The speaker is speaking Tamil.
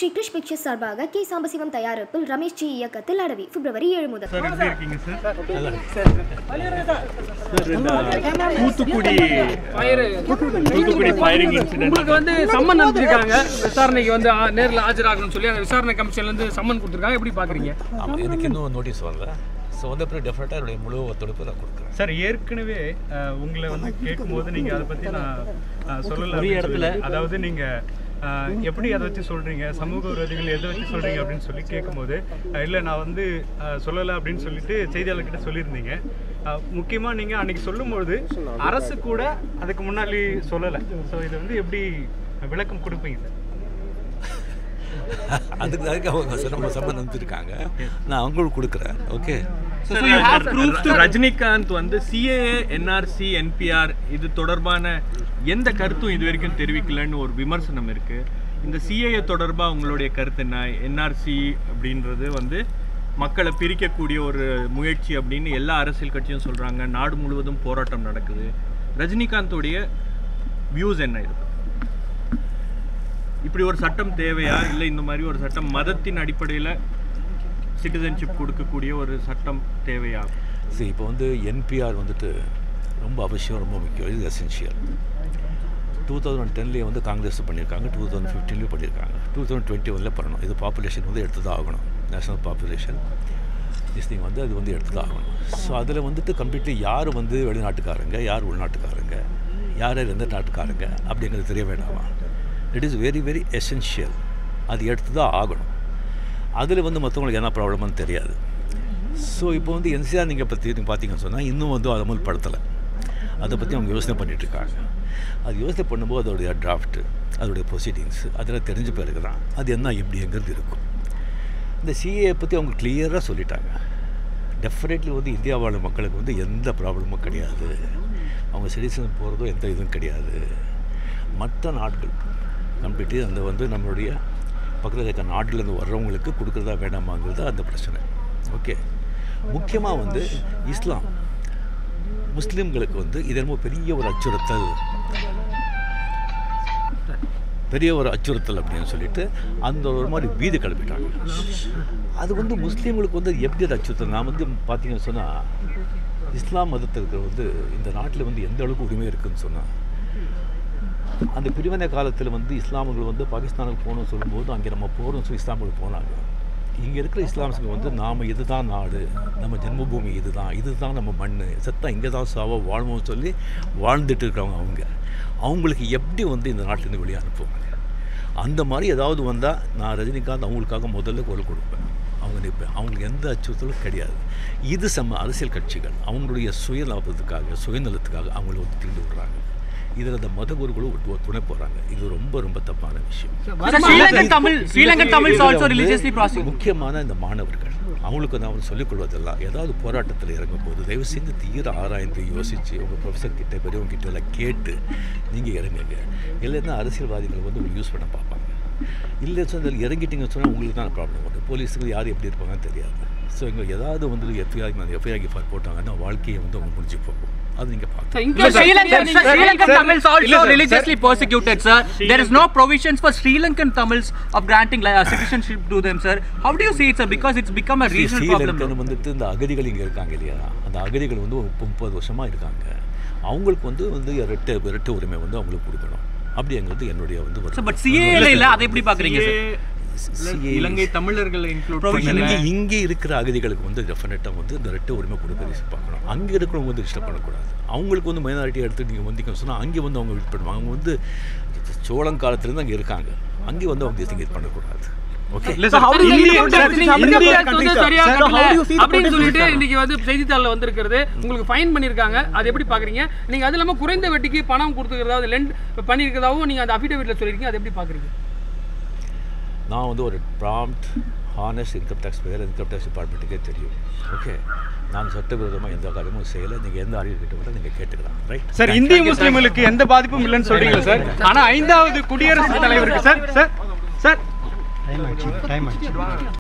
ஸ்ரீ கிருஷ் பிக்சர்ஸ் சார்பாக கே சாம்பசிவம் தயாரிப்பில் ரமேஷ் ஜி இயக்கத்தில் அடவி பிப்ரவரி ஏழு முதல் சார் எப்படி இருக்கீங்க sir Thoothukudi Thoothukudi firing incident உங்களுக்கு வந்து சம்மன் அனுப்பிச்சிருக்காங்க விசாரணைக்கு வந்து ஆ- நேர்ல ஆஜராகணும்னு சொல்லி அந்த விசாரணை கமிஷன்ல இருந்து சம்மன் கொடுத்துருக்காங்க எப்படி பாக்குறீங்க ஆமாம் எனக்கு இன்னும் நோட்டீஸ் வரல ஸோ வந்த பிறகு டெஃபினட்டாக என்னுடைய முழு ஒத்துழைப்பு நான் கொடுக்குறேன் சார் ஏற்கனவே அஹ், உங்களை வந்து கேட்கும்போது நீங்க அதை பத்தி நான் அஹ், சொல்லல ஒரு இடத்துல அதாவது நீங்க அஹ், எப்படி அதை வச்சு சொல்றீங்க சமூக விரோதிகள் எதை வச்சு சொல்றீங்க அப்படின்னு சொல்லி கேட்கும்போது அஹ், இல்ல நான் வந்து அஹ், சொல்லல அப்படின்னு சொல்லிட்டு செய்தியாளர்கிட்ட சொல்லியிருந்தீங்க அஹ், முக்கியமா நீங்க அன்னைக்கு சொல்லும்போது அரசு கூட அதுக்கு முன்னாடி சொல்லல ஸோ இது வந்து எப்படி விளக்கம் கொடுப்பீங்க சார் அதுக்கு அதுக்கு அவங்க சிறப்பு சம்மன் அனுப்பிச்சிருக்காங்க நான் அவங்களுக்கு கொடுக்குறேன் ஓகே ரஜினிகாந்த் வந்து சிஏஏ என்ஆர்சி என்பிஆர் இது தொடர்பான எந்த கருத்தும் இது வரைக்கும் தெரிவிக்கலன்னு ஒரு விமர்சனம் இருக்கு இந்த சிஏஏ தொடர்பா உங்களுடைய கருத்து என்ன என்ஆர்சி அப்படின்றது வந்து மக்களை பிரிக்கக்கூடிய ஒரு முயற்சி அப்படின்னு எல்லா அரசியல் கட்சியும் சொல்றாங்க நாடு முழுவதும் போராட்டம் நடக்குது ரஜினிகாந்தோடைய வியூஸ் என்ன இது இப்படி ஒரு சட்டம் தேவையா இல்லை இந்த மாதிரி ஒரு சட்டம் மதத்தின் அடிப்படையில் சிட்டிசன்ஷிப் கொடுக்கக்கூடிய ஒரு சட்டம் தேவையா சரி இப்போ வந்து என்பிஆர் வந்துட்டு ரொம்ப அவசியம் ரொம்ப முக்கியம் இது எசென்ஷியல் டூ தௌசண்ட் டென்லேயே வந்து காங்கிரஸ் பண்ணியிருக்காங்க டூ தௌசண்ட் ஃபிஃப்டீன்லேயும் பண்ணியிருக்காங்க டூ தௌசண்ட் டுவெண்ட்டி ஒனில் பண்ணணும் இது பாப்புலேஷன் வந்து எடுத்து தான் ஆகணும் நேஷனல் பாப்புலேஷன் திஸ் திங் வந்து அது வந்து எடுத்து தான் ஆகணும் ஸோ அதில் வந்துட்டு கம்ப்ளீட்லி யார் வந்து வெளிநாட்டுக்காரங்க யார் உள்நாட்டுக்காரங்க யார் யார் எந்த நாட்டுக்காரங்க அப்படிங்கிறது தெரிய வேண்டாமா it is very very essential அது எடுத்து தான் ஆகணும் அதில் வந்து மற்றவங்களுக்கு என்ன ப்ராப்ளம்னு தெரியாது ஸோ இப்போ வந்து என்சிஆர் நீங்கள் பற்றி நீங்கள் பார்த்தீங்கன்னு சொன்னால் இன்னும் வந்து அதை அமல்படுத்தலை அதை பற்றி அவங்க யோசனை பண்ணிட்டு இருக்காங்க அது யோசனை பண்ணும்போது அதோடைய டிராஃப்ட்டு அதோடைய ப்ரொசீடிங்ஸ் அதெல்லாம் தெரிஞ்ச பிறகு தான் அது என்ன எப்படிங்கிறது இருக்கும் இந்த சிஏ பற்றி அவங்க கிளியராக சொல்லிட்டாங்க டெஃபினெட்லி வந்து இந்தியா வாழ் மக்களுக்கு வந்து எந்த ப்ராப்ளமும் கிடையாது அவங்க சிட்டிசன் போகிறதும் எந்த இதுவும் கிடையாது மற்ற நாட்கள் கம்ப்ளீட்லி அந்த வந்து நம்மளுடைய பக்கத்தில் இருக்க நாட்டிலேருந்து வர்றவங்களுக்கு கொடுக்குறதா வேண்டாமாங்கிறது அந்த பிரச்சனை ஓகே முக்கியமாக வந்து இஸ்லாம் முஸ்லீம்களுக்கு வந்து இது என்னமோ பெரிய ஒரு அச்சுறுத்தல் பெரிய ஒரு அச்சுறுத்தல் அப்படின்னு சொல்லிட்டு அந்த ஒரு மாதிரி வீதி கிளப்பிட்டாங்க அது வந்து முஸ்லீம்களுக்கு வந்து எப்படி அது அச்சுறுத்தல் நான் வந்து பார்த்தீங்கன்னு சொன்னால் இஸ்லாம் மதத்திற்கு வந்து இந்த நாட்டில் வந்து எந்த அளவுக்கு உரிமை இருக்குன்னு சொன்னால் அந்த பிரிவினை காலத்தில் வந்து இஸ்லாமியர்கள் வந்து பாகிஸ்தானுக்கு போகணும்னு சொல்லும்போது அங்கே நம்ம போகிறோம்னு சொல்லி இஸ்லாமியர்கள் போனாங்க இங்கே இருக்கிற இஸ்லாமியர்கள் வந்து நாம் இதுதான் நாடு நம்ம ஜென்மபூமி இதுதான் இதுதான் நம்ம மண் செத்தா இங்கே தான் சாவோ வாழ்வோம்னு சொல்லி வாழ்ந்துட்டு இருக்கிறவங்க அவங்க அவங்களுக்கு எப்படி வந்து இந்த நாட்டிலேருந்து வெளியே அனுப்புவாங்க அந்த மாதிரி ஏதாவது வந்தால் நான் ரஜினிகாந்த் அவங்களுக்காக முதல்ல குரல் கொடுப்பேன் அவங்க நிற்பேன் அவங்களுக்கு எந்த அச்சுறுத்தலும் கிடையாது இது சம அரசியல் கட்சிகள் அவங்களுடைய சுயலாபத்துக்காக சுயநலத்துக்காக அவங்கள வந்து திரும்பி விடுறாங்க இதில் அந்த மத குருகளும் ஒரு துணை போகிறாங்க இது ரொம்ப ரொம்ப தப்பான விஷயம் Sri Lankan Tamil, Sri Lankan Tamils இதுல also வந்து religiously prosecuted. முக்கியமான இந்த மாணவர்கள் அவங்களுக்கு நான் சொல்லிக் கொள்வதெல்லாம் ஏதாவது போராட்டத்தில் இறங்கும் போது தயவு செஞ்சு தீர ஆராய்ந்து யோசித்து உங்கள் ப்ரொஃபஸர் கிட்ட பெரியவங்க கிட்ட எல்லாம் கேட்டு நீங்கள் இறங்குங்க இல்லைன்னா அரசியல்வாதிகள் வந்து உங்களுக்கு யூஸ் பண்ண பார்ப்பாங்க இல்லை சொன்னால் இறங்கிட்டீங்கன்னு சொன்னால் உங்களுக்கு தான் ப்ராப்ளம் வரும் போலீஸுக்கு யார் எப்படி இருப்பாங்கன்னு தெரியாது ஸோ இங்கே ஏதாவது வந்து எஃப்ஐஆர் எஃப்ஐஆர் ஃபார் போட்டாங்கன்னா வாழ்க்கையை வந்து அவங்க முடிஞ்சு போகும் அது நீங்கள் பார்க்கலாம் Sir, Sri Lankan, Sri Lankan Tamils also religiously persecuted, sir. There is no provisions for Sri Lankan Tamils of granting uh, citizenship to them, sir. How do you see it, sir? Because it's become a regional problem. Sri Lankan வந்துட்டு இந்த அகதிகள் இங்கே இருக்காங்க இல்லையா அந்த அகதிகள் வந்து ஒரு முப்பது வருஷமாக இருக்காங்க அவங்களுக்கு வந்து வந்து இரட்டை இரட்டை உரிமை வந்து அவங்களுக்கு கொடுக்கணும் அப்படிங்கிறது என்னுடைய வந்து ஒரு Sir, but CA ல இல்ல அதை எப்படி பாக்குறீங்க சார் CA இலங்கை தமிழர்களை இன்க்ளூட் இங்கே இங்கே இருக்கிற அகதிகளுக்கு வந்து டெஃபினட்டாக வந்து இந்த ரெட்டை உரிமை கொடுக்க பார்க்கணும் அங்கே இருக்கிறவங்க வந்து டிஸ்டர்ப் பண்ணக்கூடாது அவங்களுக்கு வந்து மைனாரிட்டி எடுத்து நீங்கள் வந்தீங்கன்னு சொன்னால் அங்கே வந்து அவங்க விட் பண்ணுவாங்க அவங்க வந்து சோழங்காலத்துலேருந்து அங்கே இருக்காங்க அங்கே வந்து அவங்க திசை இது பண்ணக்கூடாது ஓகே இல்ல சார் இந்திய இந்திய அரசு வந்து சரியா கட்டல அப்படின்னு சொல்லிட்டு இன்னைக்கு வந்து செய்தித்தாள்ல வந்திருக்கிறது உங்களுக்கு ஃபைன் பண்ணிருக்காங்க அது எப்படி பாக்குறீங்க நீங்க அது இல்லாம குறைந்த வட்டிக்கு பணம் கொடுத்துக்கிறதாவது லெண்ட் பண்ணிருக்கிறதாவும் நீங்க அந்த அஃபிடவிட்ல சொல்லிருக்கீங்க அது எப்படி பாக்குறீங்க நான் வந்து ஒரு prompt honest income tax payer income tax டிபார்ட்மெண்ட்டுக்கே தெரியும் ஓகே நான் சட்டவிரோதமாக எந்த காரியமும் செய்யலை நீங்கள் எந்த அறிவு கிட்ட கூட நீங்கள் கேட்டுக்கலாம் ரைட் சார் இந்திய முஸ்லிம்களுக்கு எந்த பாதிப்பும் இல்லைன்னு சொல்றீங்களா சார் ஆனா ஐந்தாவது குடியரசுத் தலைவருக்கு சார் சார் சார்